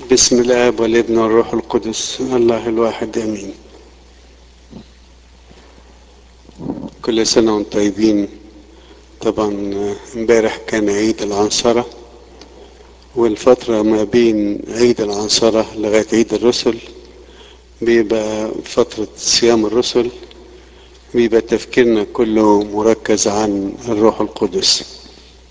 بسم الاب والابن والروح القدس الله الواحد امين كل سنه وانتم طيبين طبعا امبارح كان عيد العنصره والفتره ما بين عيد العنصره لغايه عيد الرسل بيبقى فتره صيام الرسل بيبقى تفكيرنا كله مركز عن الروح القدس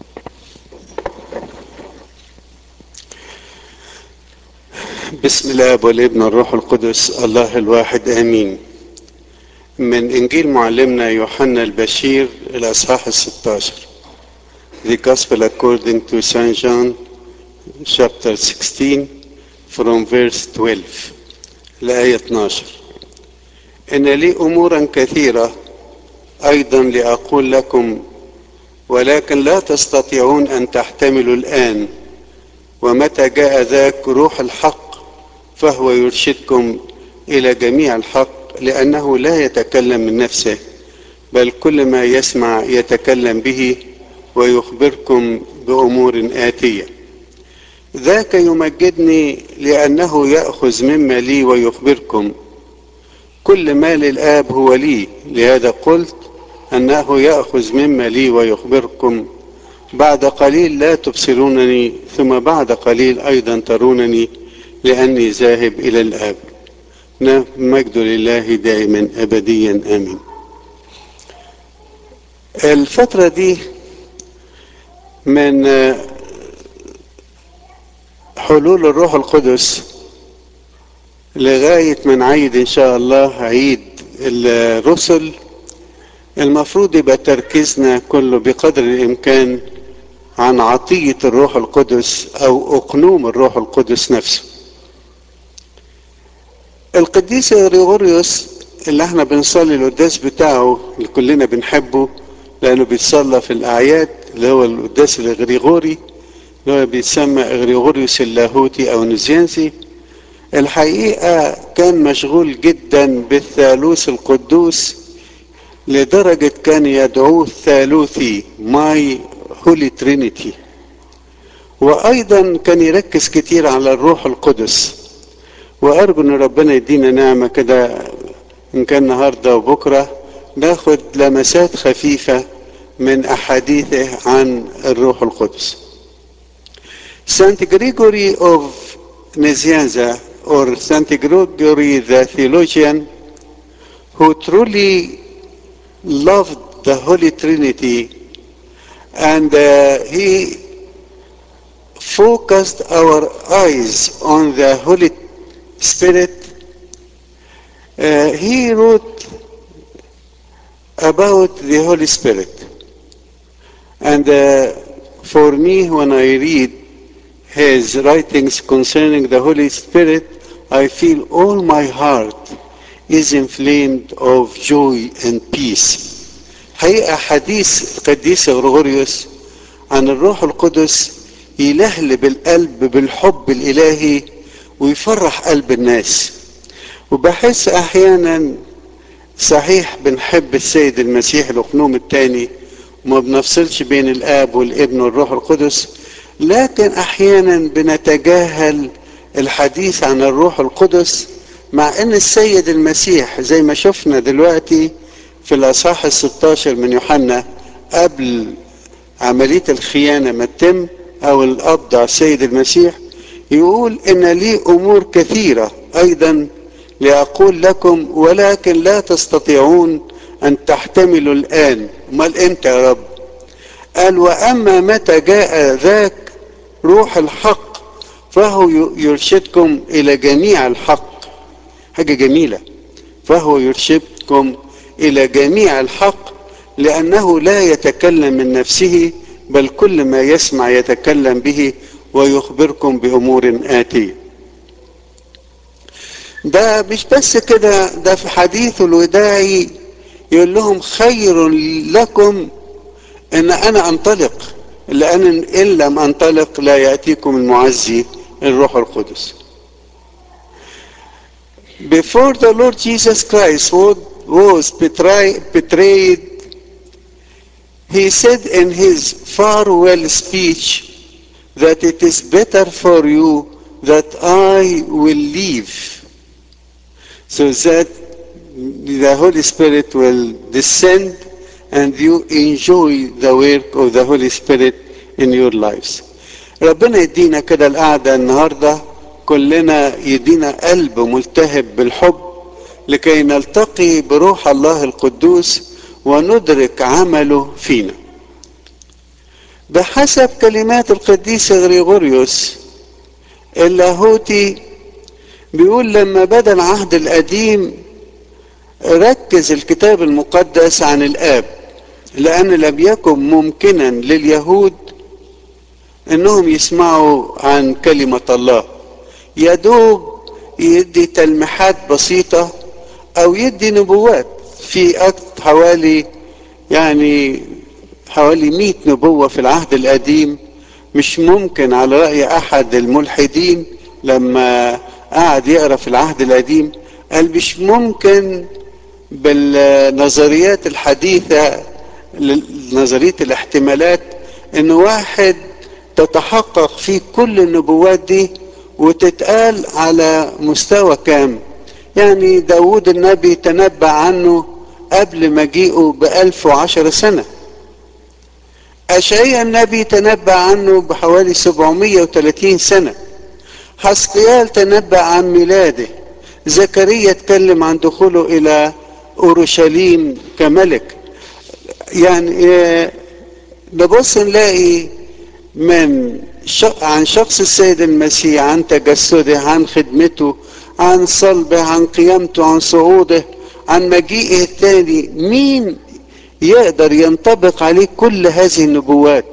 بسم الله والابن والروح القدس الله الواحد امين من انجيل معلمنا يوحنا البشير الاصحاح الستاشر The Gospel according to St. John chapter 16 from verse 12 لآية 12 إن لي أمورا كثيرة أيضا لأقول لكم ولكن لا تستطيعون أن تحتملوا الآن ومتى جاء ذاك روح الحق فهو يرشدكم إلى جميع الحق لأنه لا يتكلم من نفسه بل كل ما يسمع يتكلم به ويخبركم بأمور آتية ذاك يمجدني لأنه يأخذ مما لي ويخبركم كل ما للآب هو لي لهذا قلت أنه يأخذ مما لي ويخبركم بعد قليل لا تبصرونني ثم بعد قليل أيضا ترونني لأني ذاهب إلى الآب مجد لله دائما أبديا آمين الفترة دي من حلول الروح القدس لغاية من عيد إن شاء الله عيد الرسل المفروض يبقى تركيزنا كله بقدر الإمكان عن عطية الروح القدس أو أقنوم الروح القدس نفسه القديس غريغوريوس اللي احنا بنصلي القداس بتاعه اللي كلنا بنحبه لأنه بيتصلى في الأعياد اللي هو القداس الغريغوري اللي هو بيتسمى غريغوريوس اللاهوتي أو نزيانسي الحقيقة كان مشغول جدا بالثالوث القدوس لدرجة كان يدعوه ثالوثي ماي هولي ترينيتي وأيضا كان يركز كتير على الروح القدس وأرجو أن ربنا يدينا نعمة كده إن كان النهاردة وبكرة ناخد لمسات خفيفة من أحاديثه عن الروح القدس سانت غريغوري of Nazianza or Saint Gregory the theologian who truly loved the Holy Trinity and uh, he focused our eyes on the Holy Spirit. Uh, he wrote about the Holy Spirit. And uh, for me, when I read his writings concerning the Holy Spirit, I feel all my heart is inflamed of joy and peace. حقيقة حديث القديس غريغوريوس عن الروح القدس يلهلب القلب بالحب الإلهي ويفرح قلب الناس وبحس أحيانا صحيح بنحب السيد المسيح الأقنوم الثاني وما بنفصلش بين الآب والابن والروح القدس لكن أحيانا بنتجاهل الحديث عن الروح القدس مع ان السيد المسيح زي ما شفنا دلوقتي في الاصحاح الستاشر من يوحنا قبل عملية الخيانة ما تتم او القبض على السيد المسيح يقول ان لي امور كثيرة ايضا لاقول لكم ولكن لا تستطيعون ان تحتملوا الان امال امتى يا رب قال واما متى جاء ذاك روح الحق فهو يرشدكم الى جميع الحق حاجة جميلة فهو يرشدكم إلى جميع الحق لأنه لا يتكلم من نفسه بل كل ما يسمع يتكلم به ويخبركم بأمور آتية ده مش بس كده ده في حديث الوداعي يقول لهم خير لكم ان انا انطلق لان ان لم انطلق لا ياتيكم المعزي الروح القدس before the Lord Jesus Christ was betrayed, he said in his farewell speech that it is better for you that I will leave so that the Holy Spirit will descend and you enjoy the work of the Holy Spirit in your lives. ربنا يدينا كده القعدة النهاردة كلنا يدينا قلب ملتهب بالحب لكي نلتقي بروح الله القدوس وندرك عمله فينا بحسب كلمات القديس غريغوريوس اللاهوتي بيقول لما بدا العهد القديم ركز الكتاب المقدس عن الاب لان لم يكن ممكنا لليهود انهم يسمعوا عن كلمه الله يدوب يدي تلميحات بسيطه او يدي نبوات في حوالي يعني حوالي مئة نبوة في العهد القديم مش ممكن على رأي أحد الملحدين لما قعد يقرأ في العهد القديم قال مش ممكن بالنظريات الحديثة نظرية الاحتمالات ان واحد تتحقق فيه كل النبوات دي وتتقال على مستوى كام يعني داود النبي تنبأ عنه قبل مجيئه بألف وعشر سنة أشعيا النبي تنبأ عنه بحوالي 730 سنة حسقيال تنبأ عن ميلاده زكريا اتكلم عن دخوله إلى أورشليم كملك يعني نبص نلاقي من عن شخص السيد المسيح عن تجسده عن خدمته عن صلبه عن قيامته عن صعوده عن مجيئه الثاني مين يقدر ينطبق عليه كل هذه النبوات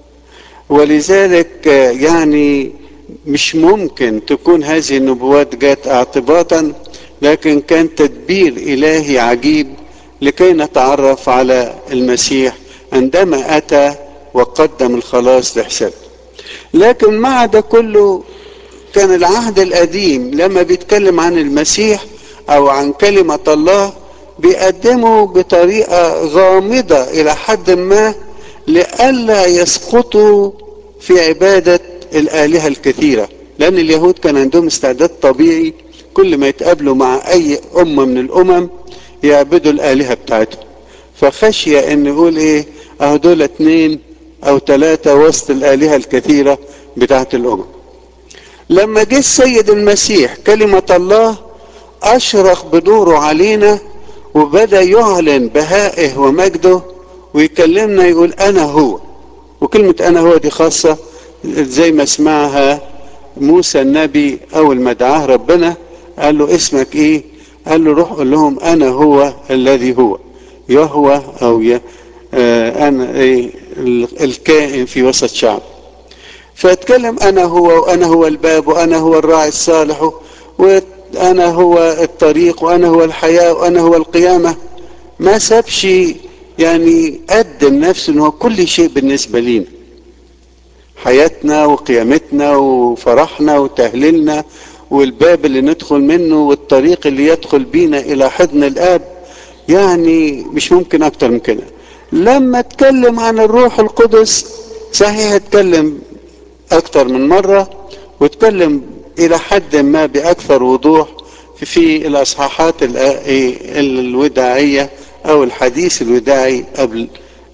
ولذلك يعني مش ممكن تكون هذه النبوات جات اعتباطا لكن كان تدبير الهي عجيب لكي نتعرف على المسيح عندما اتى وقدم الخلاص لحسابه لكن مع ده كله كان العهد القديم لما بيتكلم عن المسيح او عن كلمه الله بيقدموا بطريقة غامضة إلى حد ما لئلا يسقطوا في عبادة الآلهة الكثيرة لأن اليهود كان عندهم استعداد طبيعي كل ما يتقابلوا مع أي أمة من الأمم يعبدوا الآلهة بتاعتهم فخشية إن يقول إيه أهو دول اتنين أو ثلاثة وسط الآلهة الكثيرة بتاعت الأمم لما جه السيد المسيح كلمة الله أشرق بنوره علينا وبدأ يعلن بهائه ومجده ويكلمنا يقول أنا هو وكلمة أنا هو دي خاصة زي ما اسمعها موسى النبي أول ما دعاه ربنا قال له اسمك إيه؟ قال له روح قول لهم أنا هو الذي هو يهوى أو ي... آه أنا إيه الكائن في وسط شعب فاتكلم أنا هو وأنا هو الباب وأنا هو الراعي الصالح وأنا هو الطريق وأنا هو الحياة وأنا هو القيامة ما سابش يعني قدم نفسه ان هو كل شيء بالنسبة لينا حياتنا وقيامتنا وفرحنا وتهليلنا والباب اللي ندخل منه والطريق اللي يدخل بينا الى حضن الاب يعني مش ممكن اكتر من كده لما اتكلم عن الروح القدس صحيح اتكلم اكتر من مرة واتكلم الى حد ما باكثر وضوح في الاصحاحات الوداعية او الحديث الوداعي قبل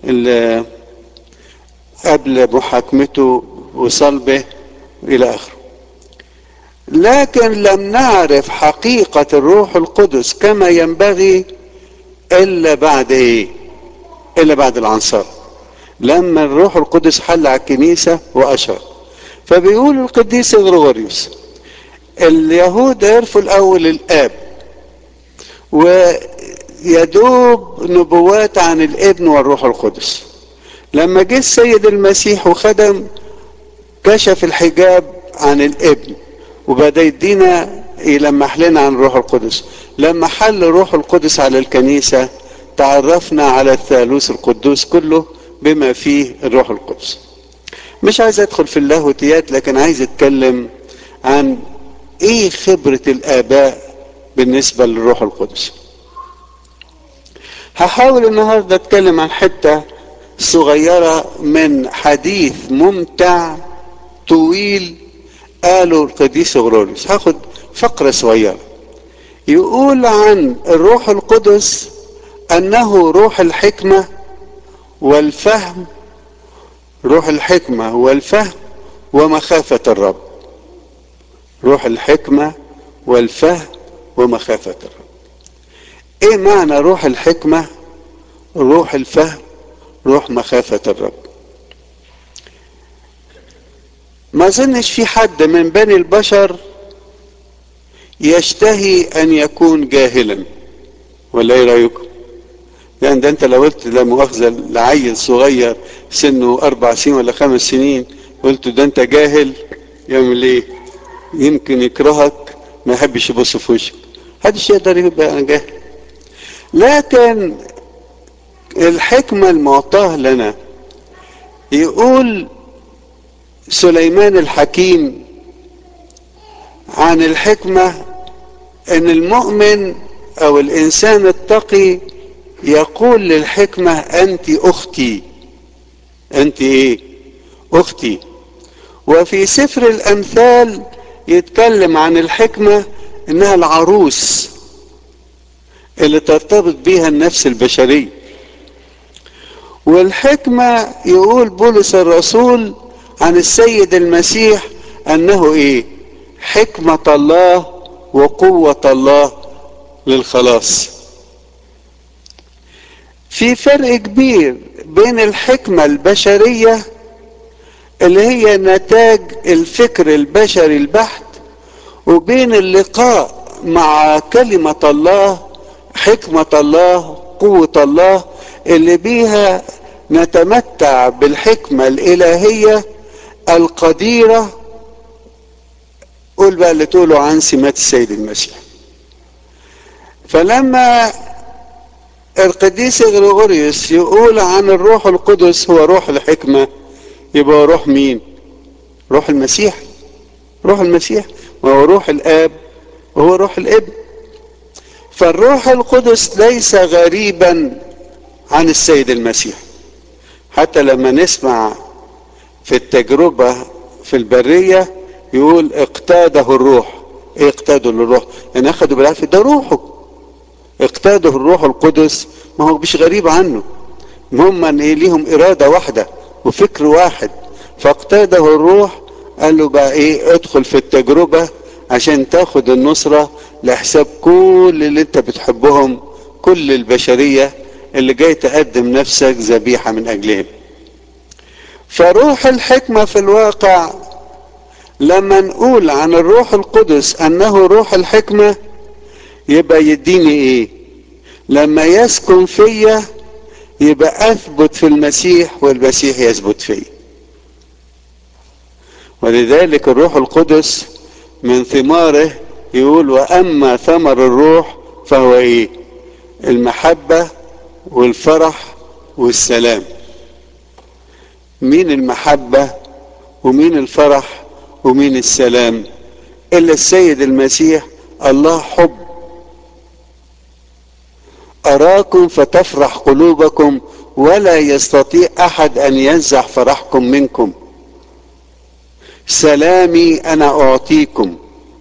قبل محاكمته وصلبه الى اخره لكن لم نعرف حقيقة الروح القدس كما ينبغي الا بعد ايه الا بعد العنصر لما الروح القدس حل على الكنيسة واشرق فبيقول القديس غريغوريوس اليهود عرفوا الاول الاب ويدوب نبوات عن الابن والروح القدس لما جه السيد المسيح وخدم كشف الحجاب عن الابن وبدا يدينا يلمح لنا عن الروح القدس لما حل الروح القدس على الكنيسة تعرفنا على الثالوث القدوس كله بما فيه الروح القدس مش عايز ادخل في اللاهوتيات لكن عايز اتكلم عن ايه خبرة الاباء بالنسبة للروح القدس هحاول النهاردة اتكلم عن حتة صغيرة من حديث ممتع طويل قالوا القديس غروريوس هاخد فقرة صغيرة يقول عن الروح القدس انه روح الحكمة والفهم روح الحكمة والفهم ومخافة الرب روح الحكمة والفهم ومخافة الرب ايه معنى روح الحكمة روح الفهم روح مخافة الرب ما ظنش في حد من بني البشر يشتهي ان يكون جاهلا ولا ايه رايكم لان ده انت لو قلت لا مؤاخذه لعيل صغير سنه اربع سنين ولا خمس سنين قلت ده انت جاهل يعمل ايه يمكن يكرهك ما يحبش يبص في وشك محدش يقدر يبقى جاهل لكن الحكمة المعطاة لنا يقول سليمان الحكيم عن الحكمة ان المؤمن او الانسان التقي يقول للحكمة انت اختي انت ايه اختي وفي سفر الامثال يتكلم عن الحكمة انها العروس اللي ترتبط بيها النفس البشرية والحكمة يقول بولس الرسول عن السيد المسيح انه ايه حكمة الله وقوة الله للخلاص في فرق كبير بين الحكمة البشرية اللي هي نتاج الفكر البشري البحت وبين اللقاء مع كلمة الله حكمة الله قوة الله اللي بيها نتمتع بالحكمة الإلهية القديرة قول بقى اللي تقولوا عن سمات السيد المسيح فلما القديس غريغوريوس يقول عن الروح القدس هو روح الحكمة يبقى روح مين روح المسيح روح المسيح وهو روح الآب وهو روح الابن فالروح القدس ليس غريبا عن السيد المسيح حتى لما نسمع في التجربة في البرية يقول اقتاده الروح ايه اقتاده للروح يعني اخدوا بالعافية ده روحه اقتاده الروح القدس ما هو مش غريب عنه هم ايه ليهم ارادة واحدة وفكر واحد فاقتاده الروح قال له بقى ايه ادخل في التجربة عشان تاخد النصرة لحساب كل اللي انت بتحبهم كل البشرية اللي جاي تقدم نفسك ذبيحة من اجلهم فروح الحكمة في الواقع لما نقول عن الروح القدس انه روح الحكمة يبقى يديني ايه لما يسكن فيا يبقى اثبت في المسيح والمسيح يثبت فيا ولذلك الروح القدس من ثماره يقول واما ثمر الروح فهو ايه المحبة والفرح والسلام مين المحبة ومين الفرح ومين السلام الا السيد المسيح الله حب اراكم فتفرح قلوبكم ولا يستطيع احد ان ينزع فرحكم منكم سلامي انا اعطيكم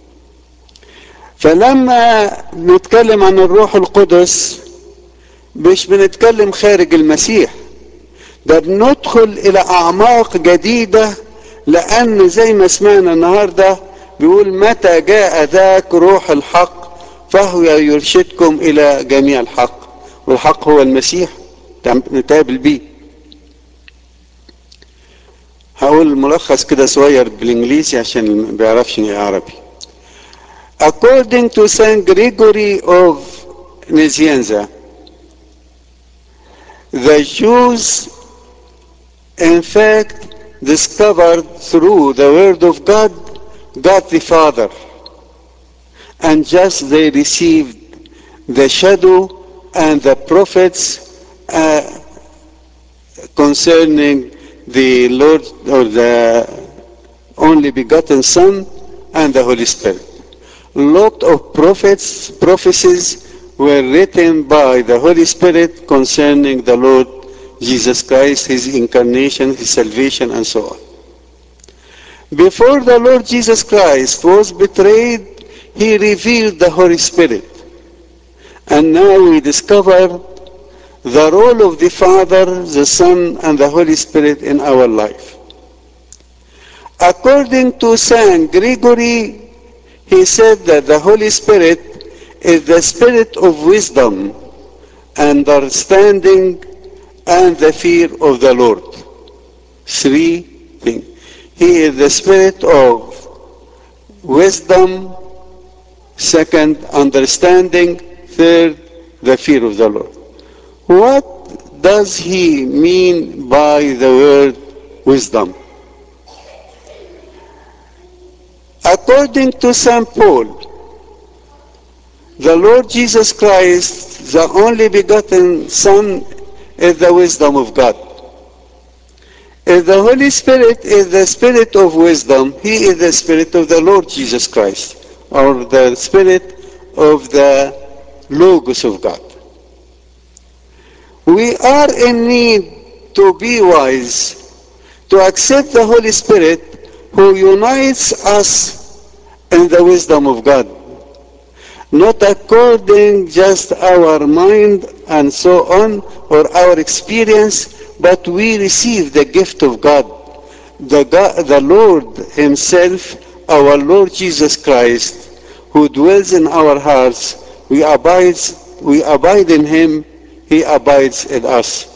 فلما نتكلم عن الروح القدس مش بنتكلم خارج المسيح ده بندخل الى اعماق جديده لان زي ما سمعنا النهارده بيقول متى جاء ذاك روح الحق فهو يرشدكم الى جميع الحق والحق هو المسيح نتقابل بيه هقول ملخص كده صغير بالانجليزي عشان ما بيعرفش عربي according to Saint Gregory of Nazianza the Jews in fact discovered through the word of God God the Father and just they received the shadow and the prophets uh, concerning the Lord or the only begotten Son and the Holy Spirit. Lot of prophets, prophecies were written by the Holy Spirit concerning the Lord Jesus Christ, His incarnation, His salvation, and so on. Before the Lord Jesus Christ was betrayed, he revealed the Holy Spirit. And now we discover the role of the Father, the Son, and the Holy Spirit in our life. According to Saint Gregory, he said that the Holy Spirit is the spirit of wisdom, understanding, and the fear of the Lord. Three things. He is the spirit of wisdom, second, understanding, third, the fear of the Lord. What does he mean by the word wisdom? According to St. Paul, the Lord Jesus Christ, the only begotten Son, is the wisdom of God. If the Holy Spirit is the Spirit of wisdom, He is the Spirit of the Lord Jesus Christ, or the Spirit of the Logos of God. We are in need to be wise, to accept the Holy Spirit who unites us in the wisdom of God. Not according just our mind and so on, or our experience, but we receive the gift of God. The, God, the Lord Himself, our Lord Jesus Christ, who dwells in our hearts, we abide, we abide in Him, He abides in us.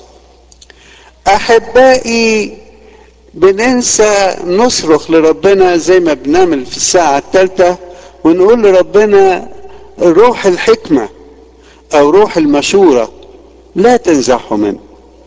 أحبائي بننسى نصرخ لربنا زي ما بنعمل في الساعة الثالثة ونقول لربنا روح الحكمة أو روح المشورة لا تنزعه منه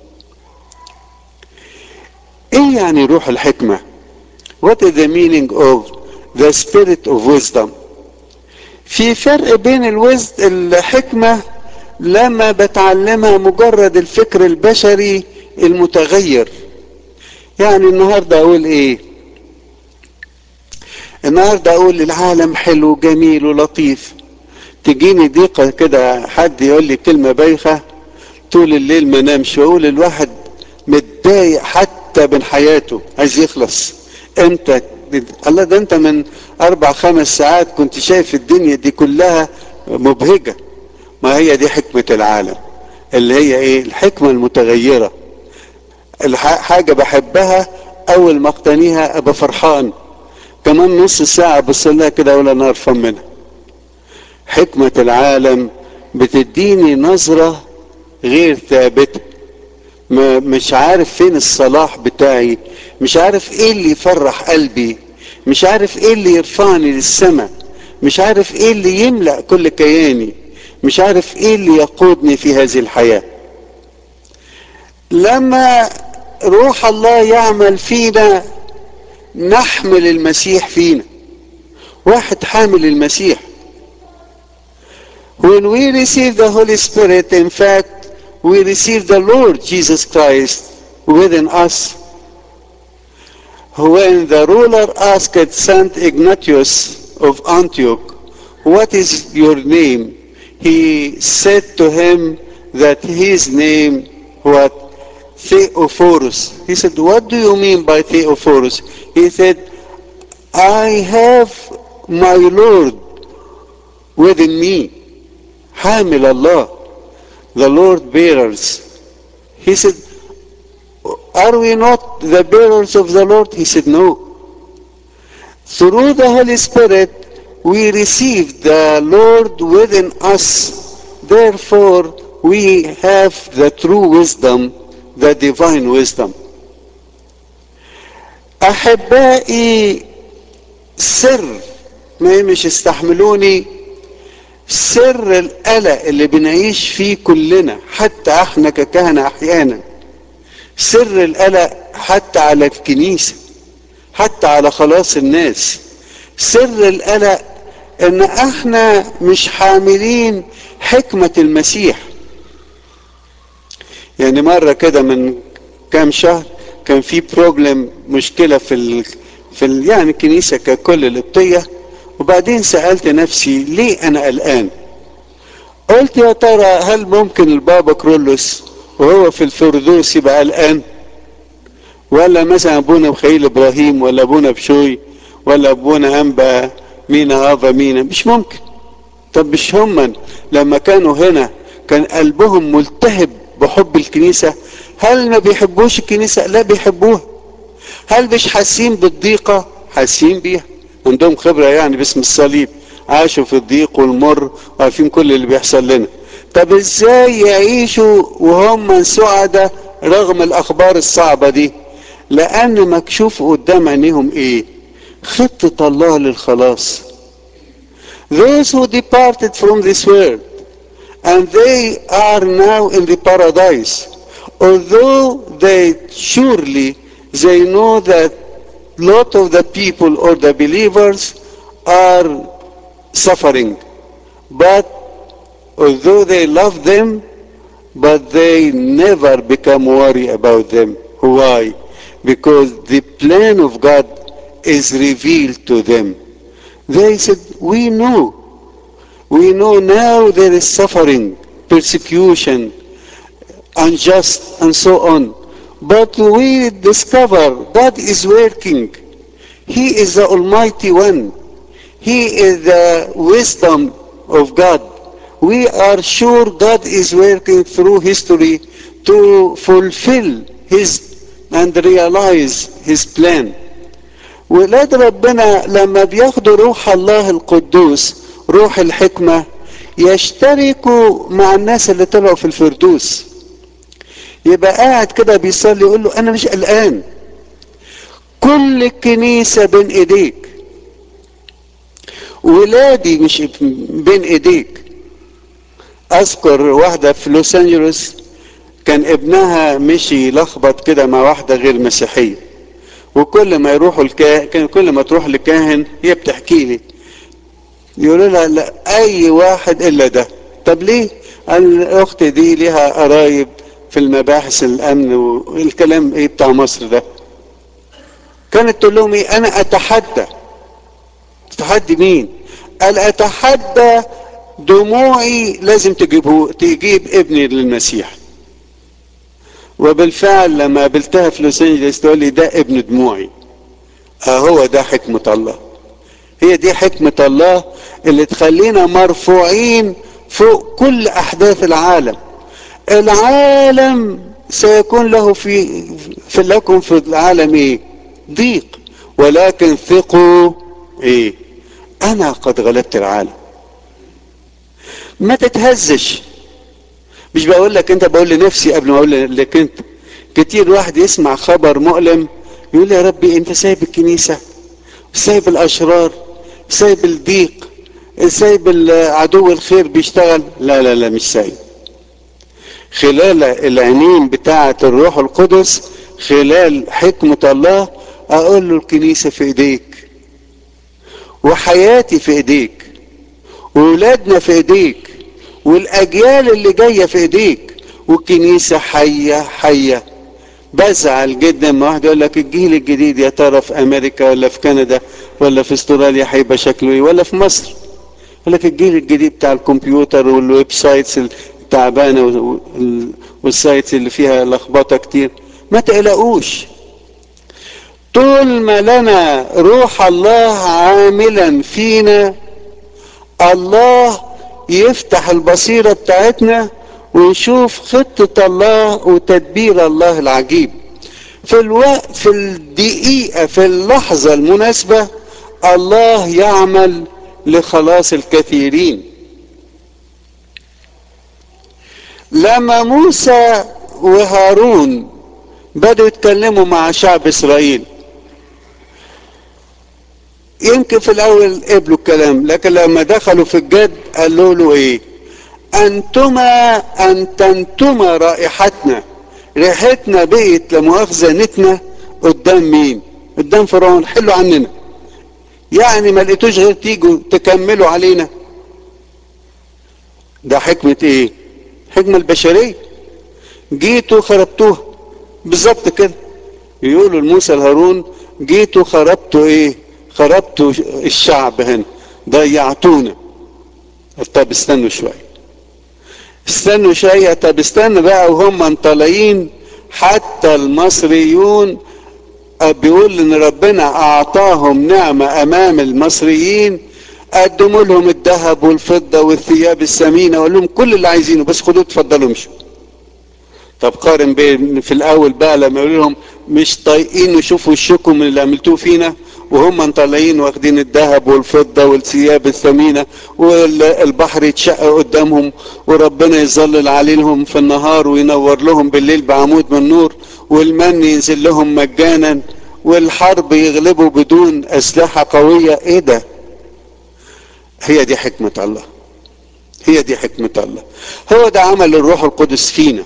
ايه يعني روح الحكمة what is the meaning of the spirit of wisdom في فرق بين الوزد الحكمة لما بتعلمها مجرد الفكر البشري المتغير يعني النهاردة اقول ايه النهاردة اقول العالم حلو جميل ولطيف تجيني ضيقة كده حد يقول لي كلمة بايخة طول الليل ما نامش واقول الواحد متضايق حتى من حياته عايز يخلص امتى الله ده انت من اربع خمس ساعات كنت شايف الدنيا دي كلها مبهجة ما هي دي حكمة العالم اللي هي ايه الحكمة المتغيرة حاجة بحبها اول ما اقتنيها ابقى فرحان كمان نص ساعة بص لها كده اقول انا قرفان منها حكمة العالم بتديني نظرة غير ثابتة ما مش عارف فين الصلاح بتاعي مش عارف ايه اللي يفرح قلبي مش عارف ايه اللي يرفعني للسماء مش عارف ايه اللي يملأ كل كياني مش عارف ايه اللي يقودني في هذه الحياة لما روح الله يعمل فينا نحمل المسيح فينا واحد حامل المسيح When we receive the Holy Spirit, in fact, we receive the Lord Jesus Christ within us. When the ruler asked Saint Ignatius of Antioch, What is your name? He said to him that his name what? Theophorus. He said, What do you mean by Theophorus? He said, I have my Lord within me. حامل الله the Lord bearers. He said, Are we not the bearers of the Lord? He said, No. Through the Holy Spirit, we receive the Lord within us. Therefore, we have the true wisdom, the divine wisdom. أحبائي سر ما مش استحملوني سر القلق اللي بنعيش فيه كلنا حتى احنا ككهنة احيانا سر القلق حتى على الكنيسة حتى على خلاص الناس سر القلق ان احنا مش حاملين حكمة المسيح يعني مرة كده من كام شهر كان في بروبلم مشكلة في ال... في ال... يعني الكنيسة ككل القبطية وبعدين سألت نفسي ليه أنا قلقان قلت يا ترى هل ممكن البابا كرولوس وهو في الفردوس يبقى قلقان ولا مثلا ابونا بخيل ابراهيم ولا ابونا بشوي ولا ابونا انبا مينا افا مينا مش ممكن طب مش هم لما كانوا هنا كان قلبهم ملتهب بحب الكنيسة هل ما بيحبوش الكنيسة لا بيحبوها هل مش حاسين بالضيقة حاسين بيها عندهم خبرة يعني باسم الصليب عاشوا في الضيق والمر وعارفين كل اللي بيحصل لنا طب ازاي يعيشوا وهم سعداء رغم الاخبار الصعبة دي لان مكشوف قدام عينيهم ايه خطة الله للخلاص those who departed from this world and they are now in the paradise although they surely they know that lot of the people or the believers are suffering but although they love them but they never become worry about them why because the plan of god is revealed to them they said we know we know now there is suffering persecution unjust and so on but we discover god is working he is the almighty one he is the wisdom of god we are sure god is working through history to fulfill his and realize his plan ولاد ربنا لما بياخدوا روح الله القدوس روح الحكمة يشتركوا مع الناس اللي طلعوا في الفردوس يبقى قاعد كده بيصلي يقول له انا مش قلقان كل الكنيسة بين ايديك ولادي مش بين ايديك اذكر واحدة في لوس انجلوس كان ابنها مشي لخبط كده مع واحدة غير مسيحية وكل ما يروحوا الكاهن كان كل ما تروح للكاهن هي بتحكي لي يقولوا لها لا اي واحد الا ده طب ليه الاخت دي ليها قرايب في المباحث الامن والكلام ايه بتاع مصر ده كانت تقول لهم ايه انا اتحدى تحدي مين قال اتحدى دموعي لازم تجيبه تجيب ابني للمسيح وبالفعل لما قابلتها في لوس انجلوس تقول لي ده ابن دموعي اهو ده حكمة الله هي دي حكمة الله اللي تخلينا مرفوعين فوق كل احداث العالم العالم سيكون له في, في لكم في العالم ايه ضيق ولكن ثقوا ايه انا قد غلبت العالم ما تتهزش مش بقول لك انت بقول لنفسي قبل ما اقول لك انت كتير واحد يسمع خبر مؤلم يقول لي يا ربي انت سايب الكنيسة سايب الاشرار سايب الضيق سايب عدو الخير بيشتغل لا لا لا مش سايب خلال العينين بتاعة الروح القدس خلال حكمة الله اقول له الكنيسة في ايديك وحياتي في ايديك وولادنا في ايديك والاجيال اللي جايه في ايديك والكنيسه حيه حيه بزعل جدا ما واحد يقول لك الجيل الجديد يا ترى في امريكا ولا في كندا ولا في استراليا هيبقى شكله ايه ولا في مصر يقول لك الجيل الجديد بتاع الكمبيوتر والويب سايتس التعبانه والسايتس اللي فيها لخبطه كتير ما تقلقوش طول ما لنا روح الله عاملا فينا الله يفتح البصيرة بتاعتنا ونشوف خطة الله وتدبير الله العجيب في الوقت في الدقيقة في اللحظة المناسبة الله يعمل لخلاص الكثيرين لما موسى وهارون بدأوا يتكلموا مع شعب إسرائيل يمكن في الاول قبلوا الكلام لكن لما دخلوا في الجد قالوا له ايه انتما انت انتما رائحتنا ريحتنا بقت لمؤاخذه نتنا قدام مين قدام فرعون حلوا عننا يعني ما لقيتوش غير تيجوا تكملوا علينا ده حكمة ايه حكمة البشرية جيتوا خربتوها بالظبط كده يقولوا لموسى الهارون جيتوا خربتوا ايه خربتوا الشعب هنا ضيعتونا طب استنوا شوية استنوا شوية طب استنوا بقى وهم طالعين حتى المصريون بيقول ان ربنا اعطاهم نعمة امام المصريين قدموا لهم الذهب والفضة والثياب الثمينة وقال لهم كل اللي عايزينه بس خدوه اتفضلوا امشوا طب قارن بين في الاول بقى لما يقول لهم مش طايقين يشوفوا وشكم من اللي عملتوه فينا وهم مطلعين واخدين الذهب والفضة والثياب الثمينة والبحر يتشق قدامهم وربنا يظلل عليهم في النهار وينور لهم بالليل بعمود من نور والمن ينزل لهم مجانا والحرب يغلبوا بدون أسلحة قوية ايه ده هي دي حكمة الله هي دي حكمة الله هو ده عمل الروح القدس فينا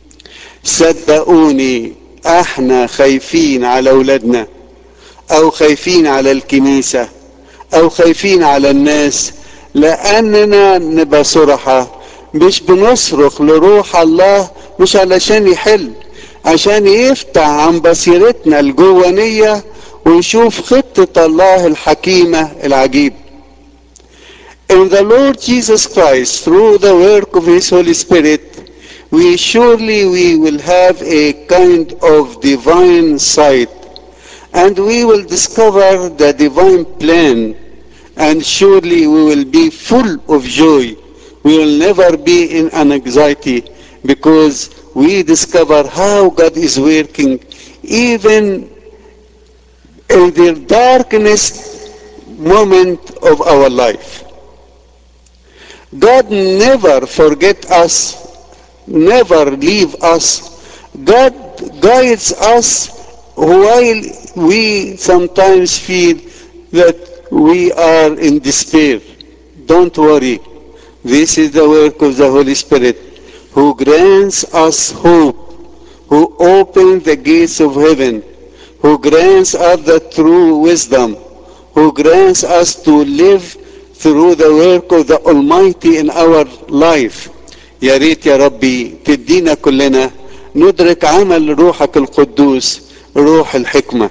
صدقوني احنا خايفين على اولادنا او خايفين على الكنيسة او خايفين على الناس لاننا نبقى صرحة مش بنصرخ لروح الله مش علشان يحل عشان يفتح عن بصيرتنا الجوانية ونشوف خطة الله الحكيمة العجيبة In the Lord Jesus Christ, through the work of His Holy Spirit, we surely we will have a kind of divine sight and we will discover the divine plan and surely we will be full of joy. We will never be in an anxiety because we discover how God is working even in the darkest moment of our life. God never forget us, never leave us. God guides us while we sometimes feel that we are in despair. Don't worry. This is the work of the Holy Spirit who grants us hope, who opens the gates of heaven, who grants us the true wisdom, who grants us to live through the work of the Almighty in our life. يا ريت يا ربي تدينا كلنا ندرك عمل روحك القدوس روح الحكمة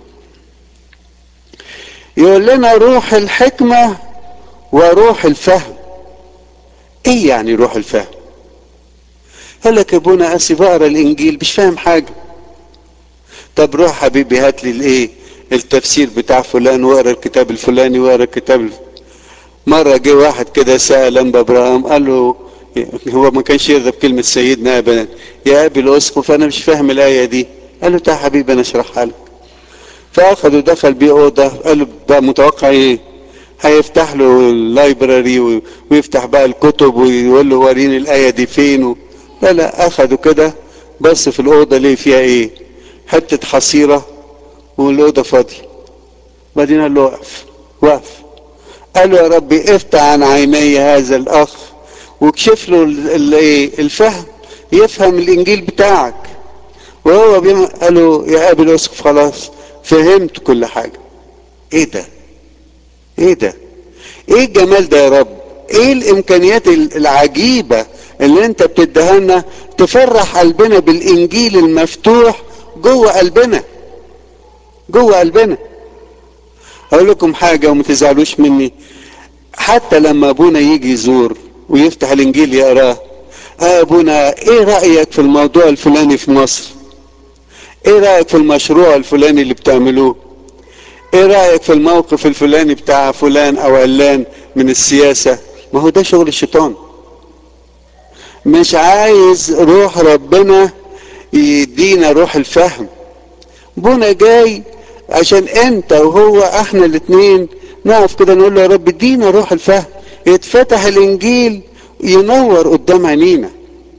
يقول لنا روح الحكمة وروح الفهم ايه يعني روح الفهم قال لك يا ابونا اسف اقرا الانجيل مش فاهم حاجه طب روح حبيبي هات لي الايه التفسير بتاع فلان واقرا الكتاب الفلاني واقرا الكتاب الف... مره جه واحد كده سال انبا ابراهيم قال له هو ما كانش يرضى بكلمه سيدنا ابدا يا ابي الاسقف انا مش فاهم الايه دي قال له تعال حبيبي انا اشرحها لك فاخده دخل بيه اوضه قال له بقى متوقع ايه هيفتح له اللايبراري ويفتح بقى الكتب ويقول له وريني الايه دي فين و... لا لا اخده كده بص في الاوضه ليه فيها ايه حته حصيره والاوضه فاضيه بعدين قال له وقف وقف قال له يا ربي افتح عن عيني هذا الاخ واكشف له الايه الفهم يفهم الانجيل بتاعك وهو بيما قال له يا ابي الاسقف خلاص فهمت كل حاجه ايه ده ايه ده ايه الجمال ده يا رب ايه الامكانيات العجيبه اللي انت بتديها لنا تفرح قلبنا بالانجيل المفتوح جوه قلبنا جوه قلبنا اقول لكم حاجه وما تزعلوش مني حتى لما ابونا يجي يزور ويفتح الانجيل يقراه اه ابونا ايه رايك في الموضوع الفلاني في مصر ايه رايك في المشروع الفلاني اللي بتعملوه ايه رايك في الموقف الفلاني بتاع فلان او علان من السياسه ما هو ده شغل الشيطان مش عايز روح ربنا يدينا روح الفهم بونا جاي عشان انت وهو احنا الاتنين نقف كده نقول له يا رب ادينا روح الفهم يتفتح الانجيل ينور قدام عينينا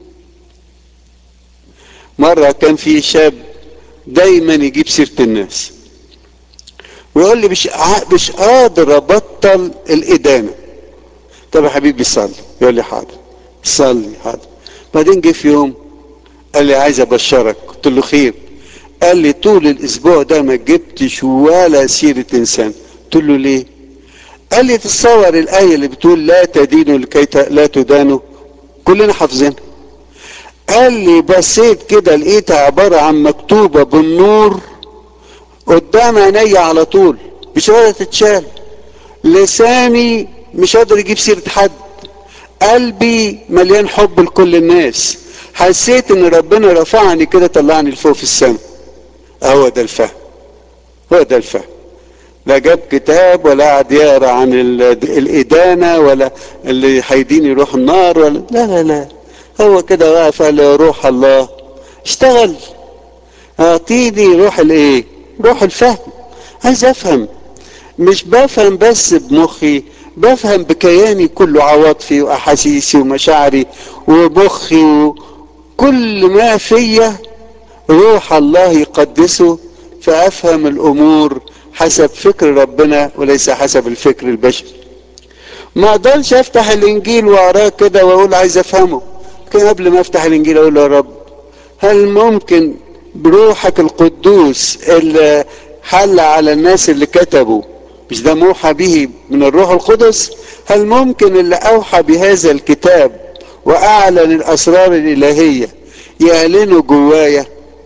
مرة كان في شاب دايما يجيب سيرة الناس ويقول لي مش مش قادر ابطل الادانة طب يا حبيبي صلي يقول لي حاضر صلي حاضر بعدين جه في يوم قال لي عايز ابشرك قلت له خير قال لي طول الاسبوع ده ما جبتش ولا سيرة انسان قلت له ليه قال لي تصور الايه اللي بتقول لا تدينوا لكي لا تدانوا كلنا حافظينها قال لي بصيت كده لقيتها عباره عن مكتوبه بالنور قدام عينيا على طول مش قادره تتشال لساني مش قادر يجيب سيره حد قلبي مليان حب لكل الناس حسيت ان ربنا رفعني كده طلعني لفوق في السماء هو ده الفهم هو ده الفهم لا جاب كتاب ولا قعد يقرا عن الإدانة ولا اللي هيدين يروح النار ولا لا لا لا هو كده واقف قال روح الله اشتغل اعطيني روح الايه روح الفهم عايز افهم مش بفهم بس بمخي بفهم بكياني كله عواطفي واحاسيسي ومشاعري ومخي وكل ما فيا روح الله يقدسه فافهم الامور حسب فكر ربنا وليس حسب الفكر البشري ما اقدرش افتح الانجيل واقراه كده واقول عايز افهمه لكن قبل ما افتح الانجيل اقول يا رب هل ممكن بروحك القدوس اللي حل على الناس اللي كتبوا مش ده موحى به من الروح القدس هل ممكن اللي اوحى بهذا الكتاب واعلن الاسرار الالهيه يعلنه جوايا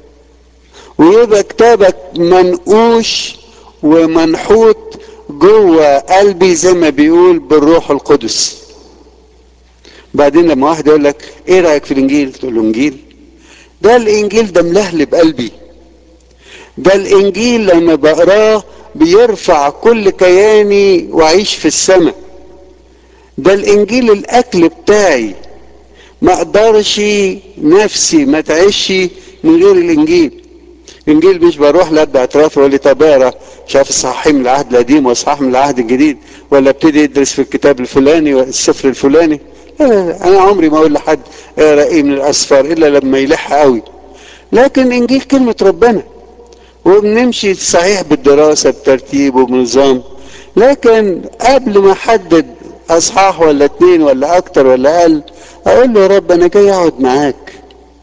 ويبقى كتابك منقوش ومنحوت جوه قلبي زي ما بيقول بالروح القدس بعدين لما واحد يقول لك ايه رايك في الانجيل تقول له انجيل ده الانجيل ده ملهلب قلبي ده الانجيل لما بقراه بيرفع كل كياني واعيش في السماء ده الانجيل الاكل بتاعي ما اقدرش نفسي ما تعيش من غير الانجيل الانجيل مش بروح لاب اعتراف ولا طب اقرا شاف الصحيح من العهد القديم واصحاح من العهد الجديد ولا ابتدي ادرس في الكتاب الفلاني والسفر الفلاني لا لا لا انا عمري ما اقول لحد اقرا ايه من الاسفار الا لما يلح قوي لكن انجيل كلمه ربنا وبنمشي صحيح بالدراسه بترتيب وبنظام لكن قبل ما احدد اصحاح ولا اتنين ولا اكتر ولا اقل اقول له يا رب انا جاي اقعد معاك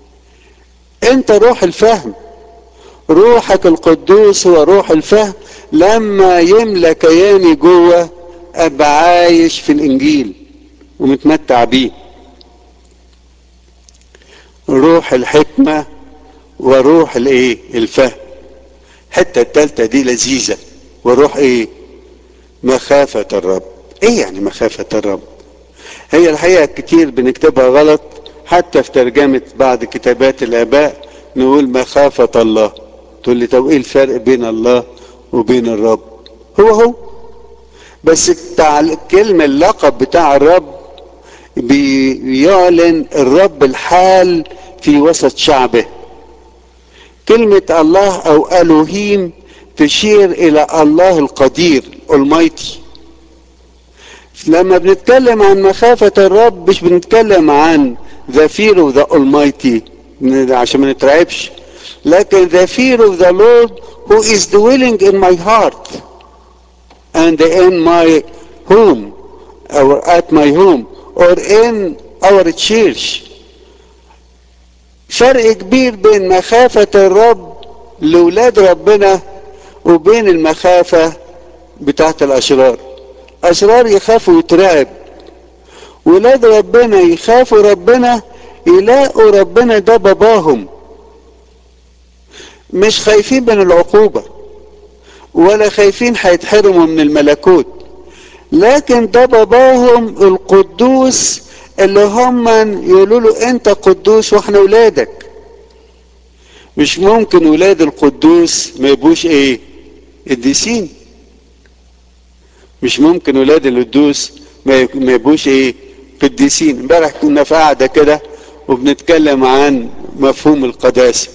انت روح الفهم روحك القدوس هو روح الفهم لما يملى كياني جوه ابقى عايش في الانجيل ومتمتع بيه روح الحكمة وروح الايه الفهم الحتة التالتة دي لذيذة وروح ايه مخافة الرب ايه يعني مخافة الرب هي الحقيقة كتير بنكتبها غلط حتى في ترجمة بعض كتابات الاباء نقول مخافة الله تقول لي طب ايه الفرق بين الله وبين الرب هو هو بس بتاع الكلمة اللقب بتاع الرب بيعلن الرب الحال في وسط شعبه كلمة الله او الوهيم تشير الى الله القدير المايتي لما بنتكلم عن مخافة الرب مش بنتكلم عن the fear of the almighty عشان ما نترعبش لكن the fear of the Lord who is dwelling in my heart and in my home or at my home or in our church فرق كبير بين مخافة الرب لولاد ربنا وبين المخافة بتاعت الأشرار أشرار يخافوا يترعب ولاد ربنا يخافوا ربنا يلاقوا ربنا ده باباهم مش خايفين من العقوبة ولا خايفين هيتحرموا من الملكوت لكن ده باباهم القدوس اللي هم يقولوا له انت قدوس واحنا ولادك مش ممكن ولاد القدوس ما يبقوش ايه قديسين مش ممكن ولاد القدوس ما يبقوش ايه قديسين امبارح كنا في قاعده كده وبنتكلم عن مفهوم القداسه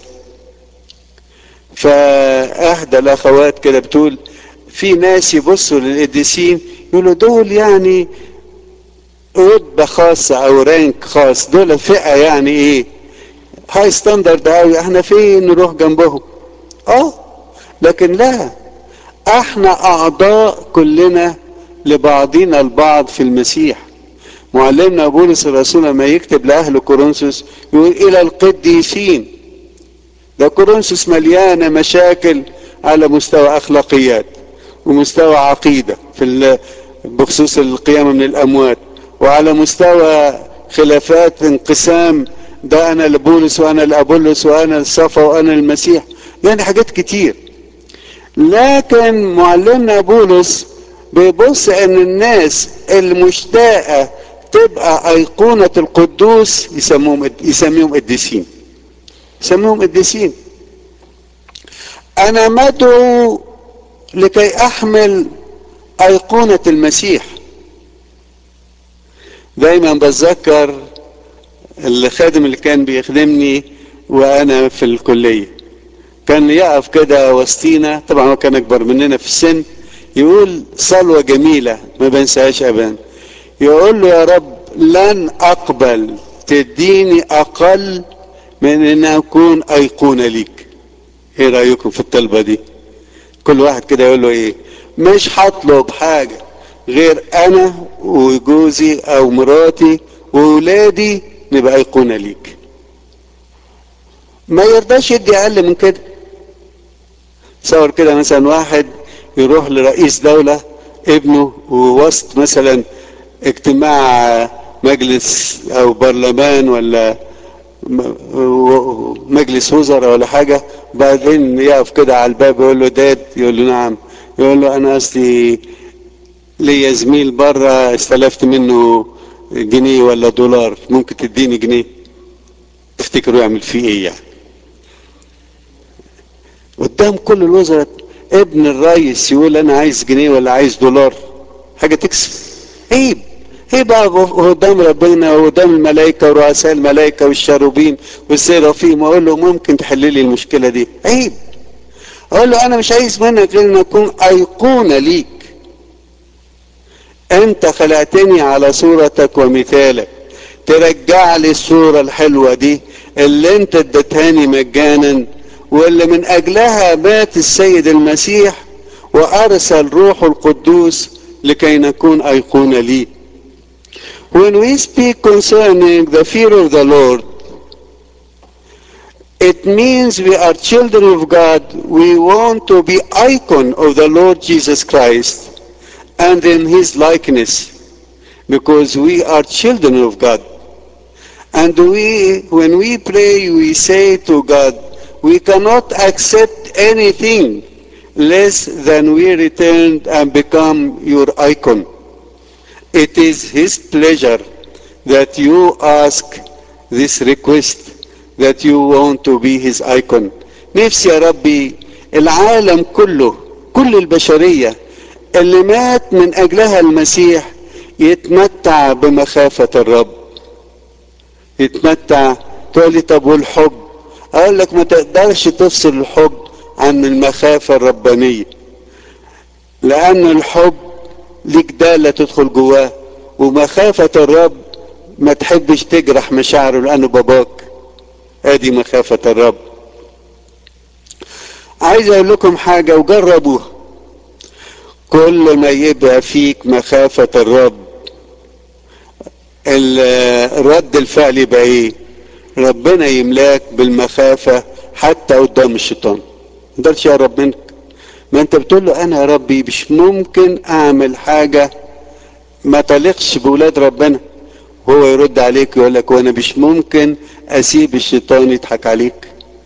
فاحدى الاخوات كده بتقول في ناس يبصوا للقديسين يقولوا دول يعني رتبة خاصة او رانك خاص دول فئة يعني ايه هاي ستاندرد قوي احنا فين نروح جنبهم اه لكن لا احنا اعضاء كلنا لبعضنا البعض في المسيح معلمنا بولس الرسول لما يكتب لاهل كورنثوس يقول الى القديسين ده كورنثوس مليانه مشاكل على مستوى اخلاقيات ومستوى عقيده في بخصوص القيامه من الاموات وعلى مستوى خلافات انقسام ده انا لبولس وانا لابولس وانا الصفا وانا المسيح يعني حاجات كتير لكن معلمنا بولس بيبص ان الناس المشتاقه تبقى ايقونه القدوس يسموهم يسميهم قديسين يسميهم قديسين انا مدعو لكي احمل ايقونة المسيح دايما بتذكر الخادم اللي كان بيخدمني وانا في الكلية كان يقف كده وسطينا طبعا هو كان اكبر مننا في السن يقول صلوة جميلة ما بنساهاش ابدا يقول له يا رب لن اقبل تديني اقل من ان اكون ايقونة ليك ايه رأيكم في الطلبة دي كل واحد كده يقول له ايه مش هطلب حاجة غير انا وجوزي او مراتي وولادي نبقى ايقونة ليك ما يرضاش يدي اقل من كده تصور كده مثلا واحد يروح لرئيس دولة ابنه ووسط مثلا اجتماع مجلس او برلمان ولا مجلس وزراء ولا حاجة بعدين يقف كده على الباب يقول له داد يقول له نعم يقول له انا اصلي ليا زميل بره استلفت منه جنيه ولا دولار ممكن تديني جنيه تفتكروا يعمل فيه ايه يعني قدام كل الوزراء ابن الرئيس يقول انا عايز جنيه ولا عايز دولار حاجه تكسف عيب عيب قدام ربنا وقدام الملائكه ورؤساء الملائكه والشاروبين والسيرافيم اقول له ممكن تحل لي المشكله دي عيب اقول له انا مش عايز منك غير ان اكون ايقونه ليك انت خلقتني على صورتك ومثالك ترجع لي الصوره الحلوه دي اللي انت اديتهاني مجانا واللي من اجلها مات السيد المسيح وارسل روحه القدوس لكي نكون ايقونه ليه when we speak concerning the fear of the lord it means we are children of god we want to be icon of the lord jesus christ and in his likeness because we are children of god and we when we pray we say to god we cannot accept anything less than we return and become your icon. It is His pleasure that you ask this request that you want to be His icon. نفسي يا ربي العالم كله كل البشرية اللي مات من أجلها المسيح يتمتع بمخافة الرب يتمتع تقول لي طب والحب اقول لك ما تقدرش تفصل الحب عن المخافة الربانية لان الحب ليك دالة تدخل جواه ومخافة الرب ما تحبش تجرح مشاعره لانه باباك ادي مخافة الرب عايز اقول لكم حاجة وجربوها كل ما يبقى فيك مخافة الرب الرد الفعل يبقى ايه ربنا يملاك بالمخافة حتى قدام الشيطان ما تقدرش يقرب منك ما انت بتقول له انا يا ربي مش ممكن اعمل حاجة ما تليقش بولاد ربنا وهو يرد عليك ويقول لك وانا مش ممكن اسيب الشيطان يضحك عليك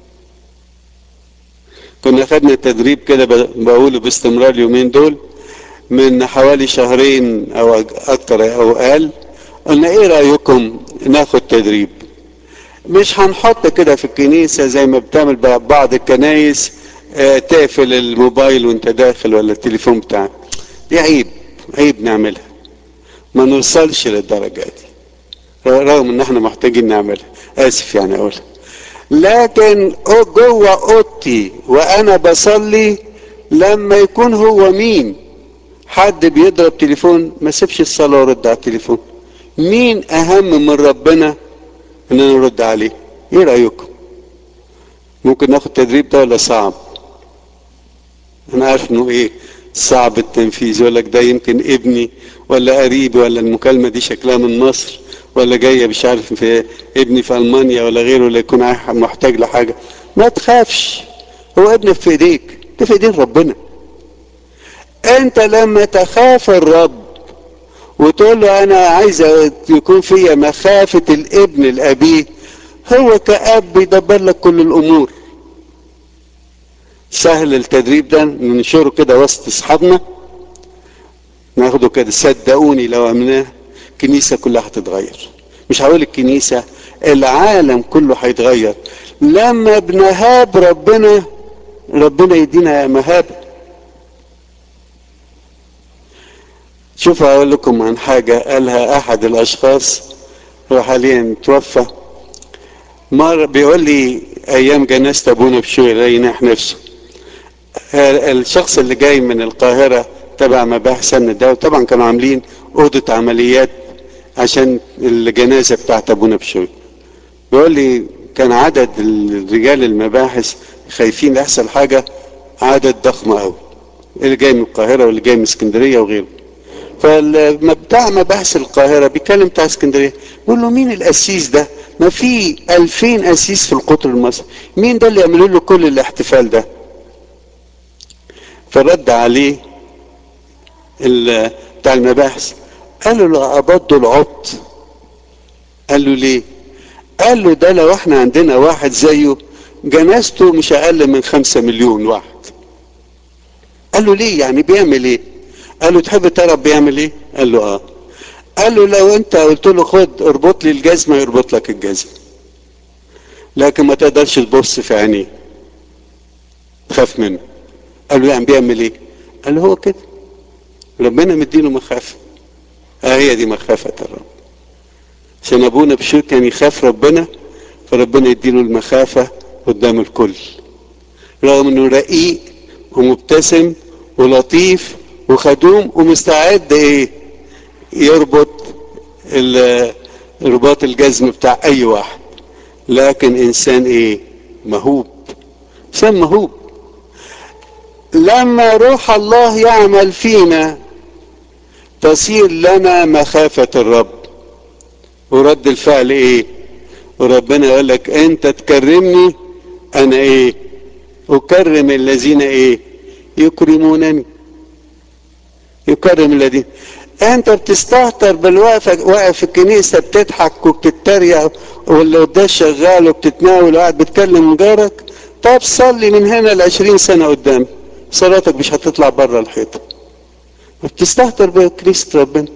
كنا خدنا تدريب كده بقوله باستمرار اليومين دول من حوالي شهرين او اكتر او اقل قلنا ايه رايكم ناخد تدريب مش هنحط كده في الكنيسة زي ما بتعمل بعض الكنايس اه تقفل الموبايل وانت داخل ولا التليفون بتاعك دي عيب عيب نعملها ما نوصلش للدرجة دي رغم ان احنا محتاجين نعملها اسف يعني اقولها لكن جوه اوضتي وانا بصلي لما يكون هو مين حد بيضرب تليفون ما سيبش الصلاة وارد على التليفون مين اهم من ربنا ان انا ارد عليه ايه رايكم ممكن ناخد التدريب ده ولا صعب انا عارف انه ايه صعب التنفيذ يقول لك ده يمكن ابني ولا قريبي ولا المكالمه دي شكلها من مصر ولا جايه مش عارف في ابني في المانيا ولا غيره ولا يكون محتاج لحاجه ما تخافش هو ابنك في ايديك ده في ايدين ربنا انت لما تخاف الرب وتقول له انا عايز يكون فيا مخافة الابن الابيه هو كأب بيدبر لك كل الامور سهل التدريب ده ننشره كده وسط اصحابنا ناخده كده صدقوني لو عملناه الكنيسة كلها هتتغير مش هقول الكنيسة العالم كله هيتغير لما بنهاب ربنا ربنا يدينا مهابة شوفوا اقول لكم عن حاجة قالها احد الاشخاص هو حاليا توفى مرة بيقول لي ايام جنازة ابونا بشوي يريح نفسه الشخص اللي جاي من القاهرة تبع مباحث سن ده وطبعا كانوا عاملين اوضة عمليات عشان الجنازة بتاعت ابونا بشوي بيقول لي كان عدد الرجال المباحث خايفين يحصل حاجة عدد ضخم قوي اللي جاي من القاهرة واللي جاي من اسكندرية وغيره فبتاع مباحث القاهرة بيتكلم بتاع اسكندرية بيقول له مين القسيس ده ما في ألفين قسيس في القطر المصري مين ده اللي يعملوا له كل الاحتفال ده فرد عليه بتاع المباحث قال له أبضوا العبط قال له ليه قال له ده لو احنا عندنا واحد زيه جنازته مش اقل من خمسة مليون واحد قال له ليه يعني بيعمل ايه قال له تحب تعرف بيعمل ايه قال له اه قال له لو انت قلت له خد اربط لي الجزمة يربط لك الجزمة لكن ما تقدرش تبص في عينيه تخاف منه قال له يعني بيعمل ايه قال له هو كده ربنا مديله مخافة اه هي دي مخافة الرب عشان ابونا بشوي كان يخاف ربنا فربنا يديله المخافة قدام الكل رغم انه رقيق ومبتسم ولطيف وخدوم ومستعد ايه يربط رباط الجزم بتاع اي واحد لكن انسان ايه مهوب انسان مهوب لما روح الله يعمل فينا تصير لنا مخافة الرب ورد الفعل ايه وربنا يقول لك انت تكرمني انا ايه اكرم الذين ايه يكرمونني يكرم الذين انت بتستهتر بالوقفة واقف في الكنيسة بتضحك وبتتريق واللي قدام شغال وبتتناول وقاعد بتكلم جارك طب صلي من هنا لعشرين سنة قدام صلاتك مش هتطلع بره الحيطة بتستهتر بكنيسة ربنا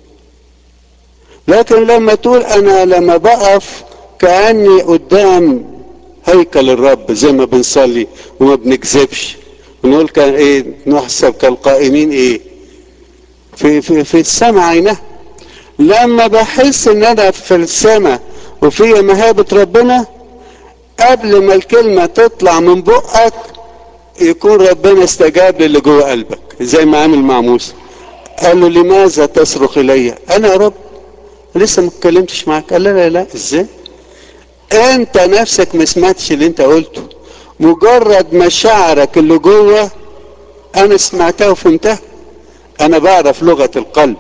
لكن لما تقول انا لما بقف كأني قدام هيكل الرب زي ما بنصلي وما بنكذبش ونقول كان ايه نحسب كالقائمين ايه في في في السماء عينها لما بحس ان انا في السماء وفي مهابة ربنا قبل ما الكلمة تطلع من بقك يكون ربنا استجاب للي جوه قلبك زي ما عمل مع موسى قال له لماذا تصرخ الي انا يا رب لسه ما اتكلمتش معاك قال لا لا لا ازاي انت نفسك ما سمعتش اللي انت قلته مجرد مشاعرك اللي جوه انا سمعتها وفهمتها انا بعرف لغة القلب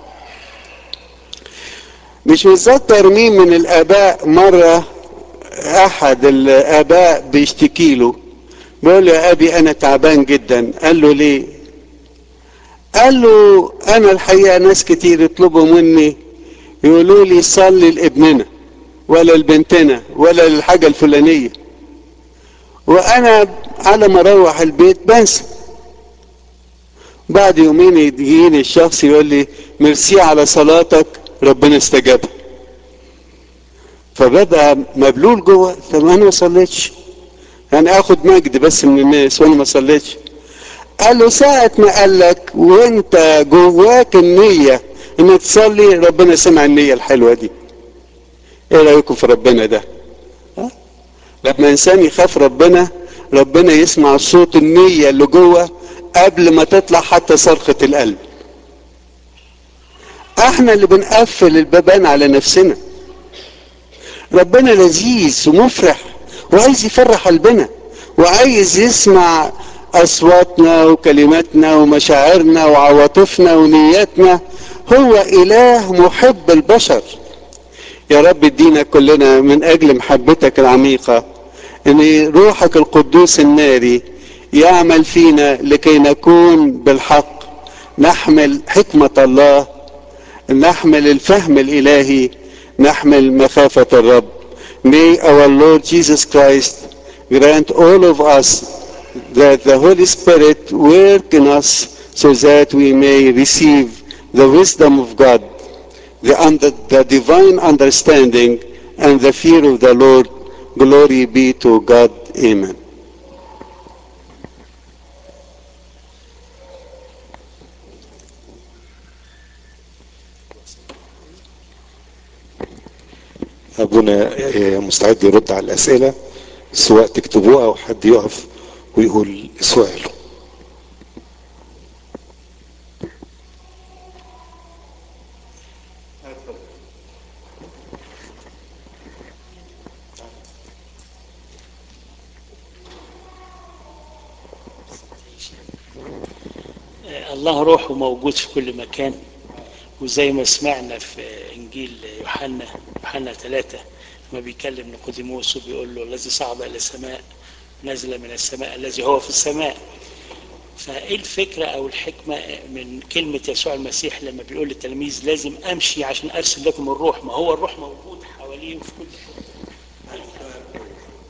مش بالذات ترميم من الاباء مرة احد الاباء بيشتكي له بيقول له يا ابي انا تعبان جدا قال له ليه قال له انا الحقيقة ناس كتير يطلبوا مني يقولوا لي صلي لابننا ولا لبنتنا ولا للحاجة الفلانية وانا على ما اروح البيت بنسى بعد يومين يجيني الشخص يقول لي ميرسي على صلاتك ربنا استجابها فببقى مبلول جوه طب انا ما صليتش يعني اخد مجد بس من الناس وانا ما صليتش قال له ساعة ما قال لك وانت جواك النية انك تصلي ربنا سمع النية الحلوة دي ايه رأيكم في ربنا ده ها؟ لما انسان يخاف ربنا ربنا يسمع صوت النية اللي جوه قبل ما تطلع حتى صرخة القلب احنا اللي بنقفل البابان على نفسنا ربنا لذيذ ومفرح وعايز يفرح قلبنا وعايز يسمع اصواتنا وكلماتنا ومشاعرنا وعواطفنا ونياتنا هو اله محب البشر يا رب ادينا كلنا من اجل محبتك العميقة ان روحك القدوس الناري يعمل فينا لكي نكون بالحق نحمل حكمة الله نحمل الفهم الالهي نحمل مخافة الرب May our Lord Jesus Christ grant all of us that the Holy Spirit work in us so that we may receive the wisdom of God, the, under, the divine understanding and the fear of the Lord. Glory be to God. Amen. ابونا آه، مستعد يرد على الاسئله سواء تكتبوها او حد يقف ويقول سؤاله الله روحه موجود في كل مكان وزي ما سمعنا في انجيل يوحنا يوحنا ثلاثة لما بيكلم نيقوديموس وبيقول له الذي صعد الى السماء نزل من السماء الذي هو في السماء فايه الفكره او الحكمه من كلمه يسوع المسيح لما بيقول للتلاميذ لازم امشي عشان ارسل لكم الروح ما هو الروح موجود حواليه وفي كل حته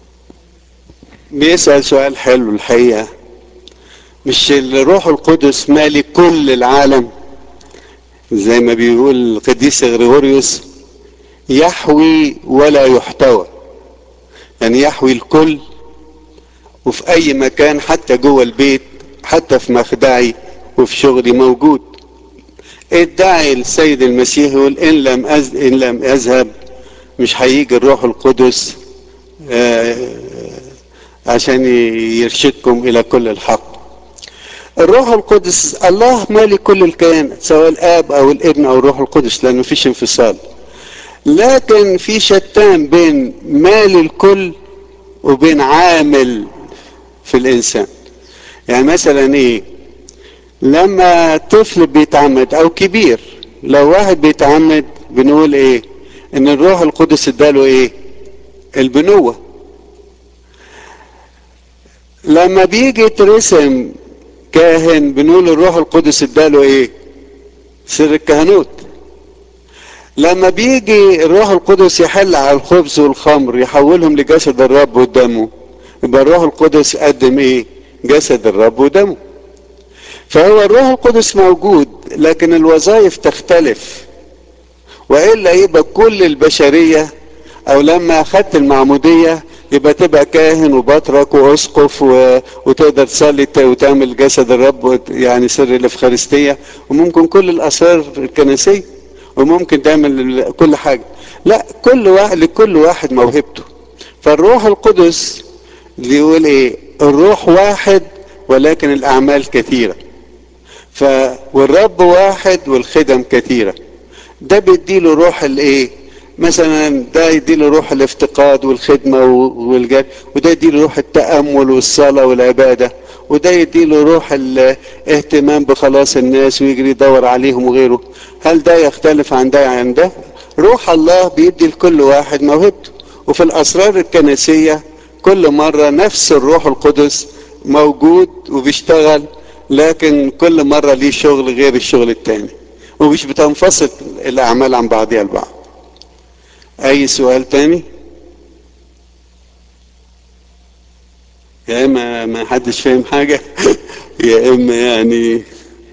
بيسأل سؤال حلو الحقيقة مش الروح القدس مالي كل العالم زي ما بيقول القديس غريغوريوس يحوي ولا يحتوى يعني يحوي الكل وفي اي مكان حتى جوه البيت حتى في مخدعي وفي شغلي موجود ادعي السيد المسيح يقول ان لم أز... ان لم اذهب مش هيجي الروح القدس آه، عشان يرشدكم الى كل الحق الروح القدس الله مالي كل الكيان سواء الاب او الابن او الروح القدس لانه مفيش انفصال لكن في شتان بين مال الكل وبين عامل في الانسان يعني مثلا ايه لما طفل بيتعمد او كبير لو واحد بيتعمد بنقول ايه ان الروح القدس اداله ايه البنوة لما بيجي يترسم كاهن بنقول الروح القدس اداله ايه سر الكهنوت لما بيجي الروح القدس يحل على الخبز والخمر يحولهم لجسد الرب ودمه يبقى الروح القدس قدم ايه جسد الرب ودمه فهو الروح القدس موجود لكن الوظائف تختلف والا يبقى كل البشريه او لما اخدت المعموديه يبقى تبقى كاهن وبطرك واسقف و... وتقدر تصلي ت- وتعمل جسد الرب وت- يعني سر الافخارستيه وممكن كل الاسرار الكنسيه وممكن تعمل ال- كل حاجه لا كل واحد لكل واحد موهبته فالروح القدس بيقول ايه الروح واحد ولكن الاعمال كثيره ف والرب واحد والخدم كثيره ده بيديله روح الايه مثلا ده يديله روح الافتقاد والخدمه و- والجد وده يديله روح التامل والصلاه والعباده وده يديله روح الاهتمام بخلاص الناس ويجري يدور عليهم وغيره هل ده يختلف عن ده عن ده روح الله بيدي لكل واحد موهبته وفي الاسرار الكنسيه كل مره نفس الروح القدس موجود وبيشتغل لكن كل مره ليه شغل غير الشغل التاني ومش بتنفصل الاعمال عن بعضها البعض اي سؤال تاني يا اما ما حدش فاهم حاجه يا اما يعني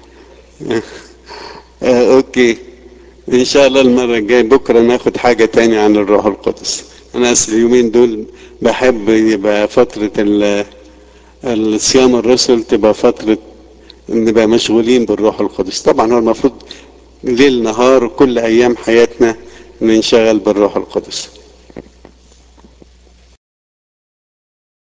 آه اوكي ان شاء الله المره الجايه بكره ناخد حاجه تاني عن الروح القدس انا اصل اليومين دول بحب يبقى فتره ال- الصيام الرسل تبقى فتره نبقى مشغولين بالروح القدس طبعا هو المفروض ليل نهار كل ايام حياتنا ننشغل بالروح القدس